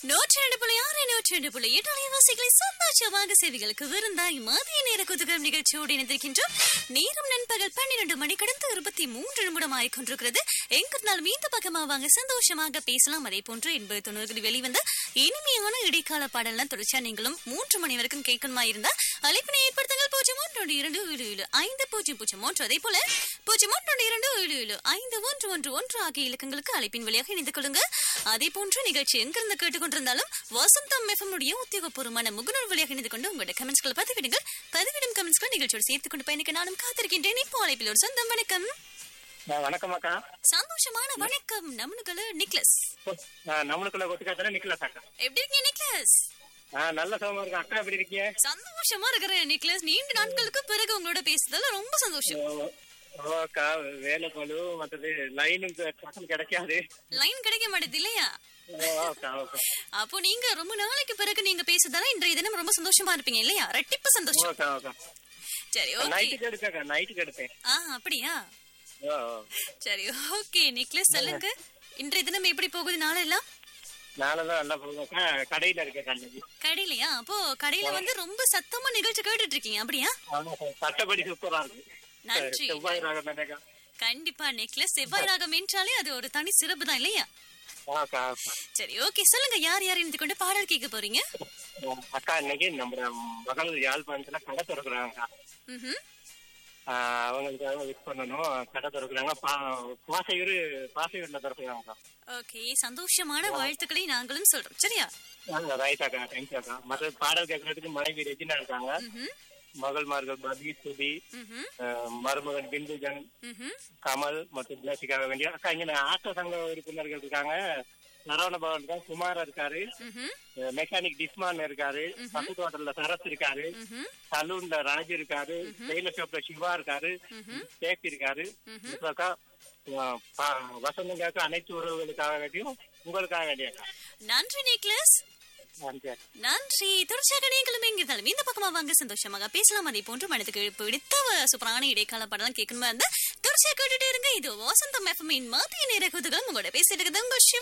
நூற்றி ரெண்டு புள்ளி ஆறு நூற்றி ரெண்டு புள்ளி எட்டு அலைவாசிகளை சந்தோஷமாக செய்திகளுக்கு விருந்தாய் மதிய நேர குதுகம் நிகழ்ச்சியோடு இணைந்திருக்கின்றோம் நேரம் நண்பகல் பன்னிரண்டு மணி கடந்து இருபத்தி மூன்று நிமிடம் ஆயிக்கொண்டிருக்கிறது எங்கிருந்தாலும் இந்த பக்கமா வாங்க சந்தோஷமாக பேசலாம் அதே போன்று எண்பது தொண்ணூறுகளில் வெளிவந்த இனிமையான இடைக்கால பாடலாம் தொடர்ச்சியா நீங்களும் மூன்று மணி வரைக்கும் கேட்கணுமா இருந்தா அழைப்பினை ஏற்படுத்துங்கள் பூஜ்ஜியம் ஒன்று இரண்டு ஏழு ஏழு ஐந்து பூஜ்ஜியம் பூஜ்ஜியம் ஒன்று அதே போல பூஜ்ஜியம் ஒன்று இரண்டு ஏழு ஏழு ஐந்து ஒன்று ஒன்று ஒன்று ஆகிய இலக்கங்களுக்கு அழைப்பின் வழியாக இணைந்து கொள்ளுங்க அதே போன்று நிகழ்ச்சி எங்கிருந்து கேட்டுக்கொண்டிருந்தாலும் வசந்தம் எஃப்எம் உடைய உத்தியோகபூர்வமான முகநூல் வழியாக இணைந்து கொண்டு உங்களோட கமெண்ட்ஸ்களை பதிவிடுங்கள் பதிவிடும் கமெண்ட்ஸ்களை நிகழ்ச்சியோடு சேர்த்துக் கொண்டு பயணிக்க நானும் காத்திருக்கின்றேன் இப்போ அழைப்பில் ஒரு சொந்தம் வணக்கம் ஆ, வணக்கம் அக்கா சந்தோஷமான வணக்கம் நம்மளுக்கு நிக்லஸ் ஆ, நம்மளுக்குள்ள ஒத்துக்காத்தானே நிக்கலஸ் அக்கா எப்படி இருக்கீங்க நிக்லஸ் ஆ, நல்ல சுகமா இருக்கு அக்கா எப்படி இருக்கீங்க சந்தோஷமா இருக்கிறேன் நிக்லஸ் நீண்ட நாட்களுக்கு பிறகு உங்களோட பேசுறதுல ரொம்ப சந்தோஷம் ஓ, ஓ, அக்கா வேலை பழு மற்றது லைனும் பக்கம் கிடைக்காது லைன் கிடைக்க மாட்டேது இல்லையா ஓ, அக்கா ஓகே அப்போ நீங்க ரொம்ப நாளைக்கு பிறகு நீங்க பேசுறதால இன்றைய தினம் ரொம்ப சந்தோஷமா இருப்பீங்க இல்லையா ரெட்டிப்பு ஓ, சந்தோஷம் அக்கா ஓகா சரி ஓகே நைட்டுக்கு எடுக்கக்கா நைட்டுக்கு எடுப்பேன் ஆ அப்படியா ஓ, ஓ. சரி ஓகே நிக்லஸ் சொல்லுங்க இன்றைய தினம் எப்படி போகுது நாளெல்லாம் நாளெல்லாம் நல்லா போகும் அக்கா கடையில இருக்கேன் கண்ணகி கடையிலயா அப்போ கடையில வந்து ரொம்ப சத்தமா நிகழ்ச்சி கேட்டுட்டு இருக்கீங்க அப்படியா சட்டப்படி சூப்பரா இருக்கு நன்றி. செவ்வாய் ராகம் தானேக்கா கண்டிப்பா நெக்லஸ் செவ்வாய் ராகம் என்றாலே அது ஒரு தனி சிறப்பு தான் இல்லையா ஆ, அக்கா அக்கா. சரி ஓகே சொல்லுங்க யார் யார் இணைந்து கொண்டு பாடல் கேட்க போறீங்க அக்கா இன்னைக்கு நம்ம மகள் யாழ்ப்பாணத்துல கடை திறக்குறாங்க ம்ஹும். ஆஹ் அவங்களுக்காக விஸ் பண்ணணும் கடை திறக்கிறாங்க பா- பாசையூர் பாசையூர்ல திறக்கிறாங்க ஓகே சந்தோஷமான வாழ்த்துக்களை நாங்களும் சொல்றோம் சரியா ரைட் அக்கா தேங்க்யூ அக்கா மற்ற பாடல் கேட்கறதுக்கு மனைவி ரெஜினா இருக்காங்க ம்ஹும். மகள்மார்கள் பபி சுபி ம்ஹும். ஆஹ் மருமகன் பிந்துஜன் ம்ஹும். கமல் மற்றும் ஜாசிக்காக வேண்டிய அக்கா இங்க ஆட்டோ சங்க உறுப்பினர்கள் இருக்காங்க சரவண பவன் இருக்காங்க குமார் இருக்காரு ம்ஹும். மெக்கானிக் டிஸ்மான் இருக்காரு பக்கத்து ஹோட்டல்ல சரத் இருக்காரு ம்ஹும். சலூன்ல ராஜ் இருக்காரு டெய்லர் ஷாப்ல சிவா இருக்காரு சேக் இருக்காரு அக்கா ஆஹ் பா- வசந்தங்காக்க அனைத்து உறவுகளுக்காக வேண்டியும் உங்களுக்காக வேண்டிய அக்கா நன்றி நிக்லஸ் நன்றி அக்கா. நன்றி தொடர்ச்சியாக நீங்களும் எங்கிருந்தாலும் இந்த பக்கமா வாங்க சந்தோஷமாக பேசலாம் அதே போன்று மனதுக்கு பிடித்த வ- சூப்பரான இடைக்கால படம் கேட்கணுமா இருந்தா தொடர்ச்சியாக கேட்டுட்டே இருங்க இது வசந்தம் எஃப்எம் மத்திய நேர குதுகளும் உங்களோட பேசிட்டு இருக்குது உங்க சிவ